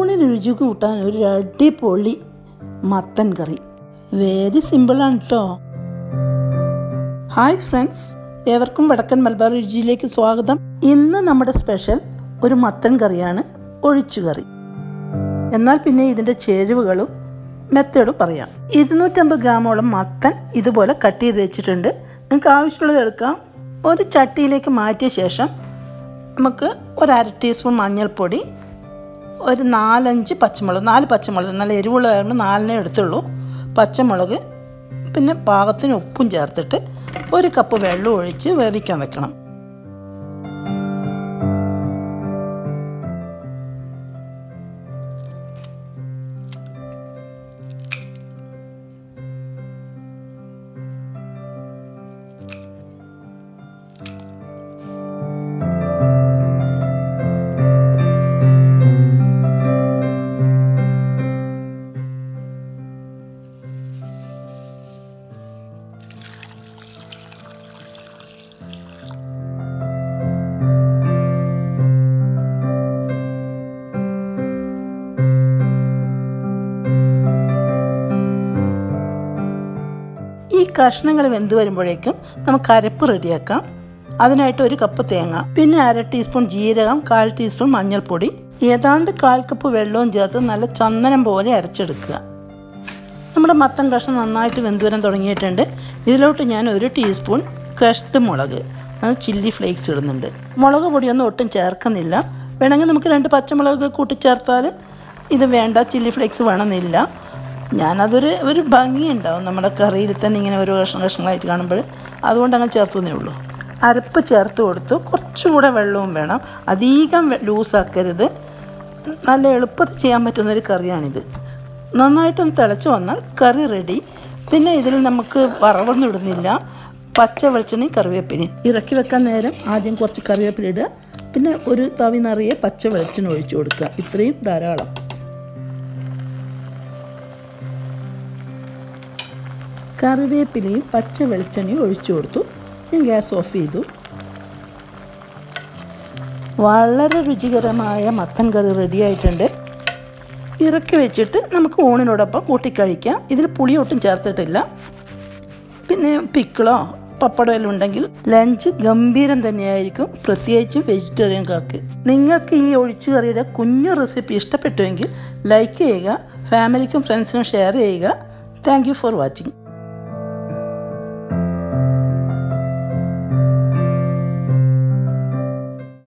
ഊണിന് രുചി കൂട്ടാൻ ഒരു അടിപൊളി മത്തൻ കറി വെരി സിമ്പിളാണ് കേട്ടോ ഹായ് ഫ്രണ്ട്സ് ഏവർക്കും വടക്കൻ മലബാർ രുചിയിലേക്ക് സ്വാഗതം ഇന്ന് നമ്മുടെ സ്പെഷ്യൽ ഒരു മത്തൻ കറിയാണ് ഒഴിച്ചുകറി എന്നാൽ പിന്നെ ഇതിൻ്റെ ചേരുവകളും മെത്തേഡും പറയാം ഇരുന്നൂറ്റമ്പത് ഗ്രാമോളം മത്തൻ ഇതുപോലെ കട്ട് ചെയ്ത് വെച്ചിട്ടുണ്ട് നിങ്ങൾക്ക് ആവശ്യമുള്ളത് എടുക്കാം ഒരു ചട്ടിയിലേക്ക് മാറ്റിയ ശേഷം നമുക്ക് ഒരു അര ടീസ്പൂൺ മഞ്ഞൾപ്പൊടി ഒരു നാലഞ്ച് പച്ചമുളക് നാല് പച്ചമുളക് നല്ല എരിവുള്ളതായിരുന്നു നാലിനെ എടുത്തുള്ളൂ പച്ചമുളക് പിന്നെ പാകത്തിന് ഉപ്പും ചേർത്തിട്ട് ഒരു കപ്പ് വെള്ളം ഒഴിച്ച് വേവിക്കാൻ വെക്കണം ഈ കഷ്ണങ്ങൾ വെന്ത് വരുമ്പോഴേക്കും നമുക്ക് അരപ്പ് റെഡിയാക്കാം അതിനായിട്ട് ഒരു കപ്പ് തേങ്ങ പിന്നെ അര ടീസ്പൂൺ ജീരകം കാൽ ടീസ്പൂൺ മഞ്ഞൾപ്പൊടി ഏതാണ്ട് കാൽ കപ്പ് വെള്ളവും ചേർത്ത് നല്ല ചന്ദനം പോലെ അരച്ചെടുക്കുക നമ്മുടെ മത്തൻ കഷ്ണം നന്നായിട്ട് വെന്ത് വരാൻ തുടങ്ങിയിട്ടുണ്ട് ഇതിലോട്ട് ഞാൻ ഒരു ടീസ്പൂൺ ക്രഷ്ഡ് മുളക് അത് ചില്ലി ഫ്ലേക്സ് ഇടുന്നുണ്ട് മുളക് പൊടിയൊന്നും ഒട്ടും ചേർക്കുന്നില്ല വേണമെങ്കിൽ നമുക്ക് രണ്ട് പച്ചമുളക് കൂട്ടിച്ചേർത്താൽ ഇത് വേണ്ട ചില്ലി ഫ്ലേക്സ് വേണമെന്നില്ല ഞാനതൊരു ഒരു ഭംഗിയുണ്ടാവും നമ്മുടെ കറിയിൽ തന്നെ ഇങ്ങനെ ഓരോ കഷ്ണം കഷ്ണങ്ങളായിട്ട് കാണുമ്പോൾ അതുകൊണ്ട് അങ്ങനെ ചേർത്തുന്നേ ഉള്ളൂ അരപ്പ് ചേർത്ത് കൊടുത്തു കുറച്ചും കൂടെ വെള്ളവും വേണം അധികം ലൂസാക്കരുത് നല്ല എളുപ്പത്തിൽ ചെയ്യാൻ പറ്റുന്ന ഒരു കറിയാണിത് നന്നായിട്ടൊന്ന് തിളച്ച് വന്നാൽ കറി റെഡി പിന്നെ ഇതിൽ നമുക്ക് വറവൊന്നും ഇടുന്നില്ല പച്ച വെളിച്ചെണ്ണയും കറിവേപ്പിലയും ഇറക്കി വെക്കാൻ നേരം ആദ്യം കുറച്ച് കറിവേപ്പില ഇടുക പിന്നെ ഒരു തവി നിറയെ പച്ച വെളിച്ചെണ്ണ ഒഴിച്ചു കൊടുക്കുക ഇത്രയും ധാരാളം കറിവേപ്പിലയും പച്ച വെളിച്ചെണ്ണയും ഒഴിച്ചു കൊടുത്തു ഞാൻ ഗ്യാസ് ഓഫ് ചെയ്തു വളരെ രുചികരമായ മത്തൻ കറി റെഡി ആയിട്ടുണ്ട് ഇറക്കി വെച്ചിട്ട് നമുക്ക് ഊണിനോടൊപ്പം കൂട്ടിക്കഴിക്കാം ഇതിൽ പുളി ഒട്ടും ചേർത്തിട്ടില്ല പിന്നെ പിക്കിളോ പപ്പടം എല്ലാം ഉണ്ടെങ്കിൽ ലഞ്ച് ഗംഭീരം തന്നെയായിരിക്കും പ്രത്യേകിച്ചും വെജിറ്റേറിയൻകാർക്ക് നിങ്ങൾക്ക് ഈ ഒഴിച്ചുകറിയുടെ കുഞ്ഞു റെസിപ്പി ഇഷ്ടപ്പെട്ടുവെങ്കിൽ ലൈക്ക് ചെയ്യുക ഫാമിലിക്കും ഫ്രണ്ട്സിനും ഷെയർ ചെയ്യുക താങ്ക് ഫോർ വാച്ചിങ്